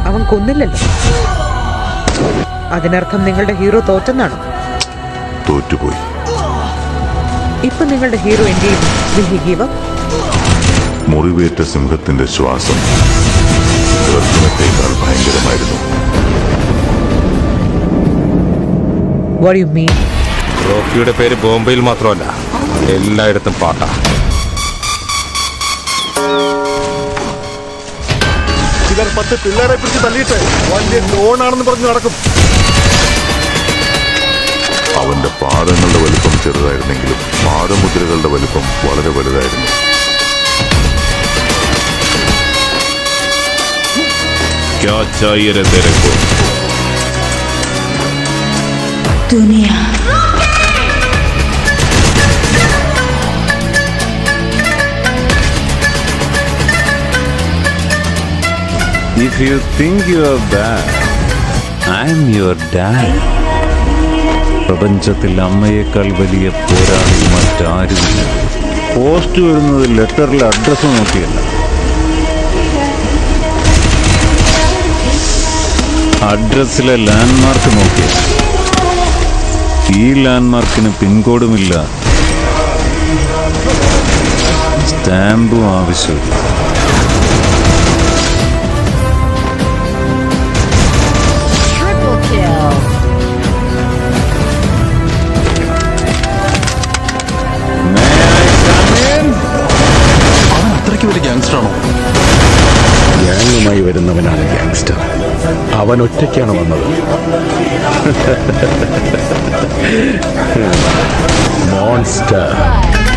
അവൻ കൊന്നില്ലല്ലോ അതിനർത്ഥം നിങ്ങളുടെ ഹീറോ തോറ്റെന്നാണോ തോറ്റുപോയി ഇപ്പൊ നിങ്ങളുടെ ഹീറോ എന്ത് ചെയ്യുന്നു Will he give up? മുറിവേറ്റ സിംഹത്തിന്റെ ശ്വാസം ഗർഭനത്തേക്കാൾ ഭയങ്കരമായിരുന്നു What do you mean? റോക്കിയുടെ പേര് ബോംബെയിൽ മാത്രമല്ല എല്ലായിടത്തും പാട്ടാ ചിലർ പത്ത് പിള്ളേരെ പിടിച്ച് തള്ളിയിട്ട് വലിയ ലോണാണെന്ന് പറഞ്ഞു നടക്കും അവന്റെ പാദങ്ങളുടെ വലിപ്പം ചെറുതായിരുന്നെങ്കിലും പാദമുദ്രകളുടെ വലിപ്പം വളരെ വലുതായിരുന്നു ക്യാ ചാഹിയെ രേ തേരെ കോ? दुनिया If you think you are bad, I'm your dad. പ്രപഞ്ചത്തിൽ അമ്മയേക്കാൾ വലിയ പോരാളി മറ്റാരുമില്ല പോസ്റ്റ് വരുന്നത് ലെറ്ററിലെ അഡ്രസ്സ് നോക്കിയല്ല അഡ്രസ്സിലെ ലാൻഡ്മാർക്ക് നോക്കിയല്ല ഈ ലാൻഡ്മാർക്കിന് പിൻകോഡുമില്ല സ്റ്റാമ്പും ആവശ്യമില്ല triple kill. അവൻ അത്രയ്ക്ക് വലിയ ഗ്യാങ്സ്റ്റർ ആണോ ഗ്യാങ്ങുമായി വരുന്നവനാണ് ഗ്യാങ്സ്റ്റർ അവൻ ഒറ്റയ്ക്കാണ് വന്നത് മോൺസ്റ്റർ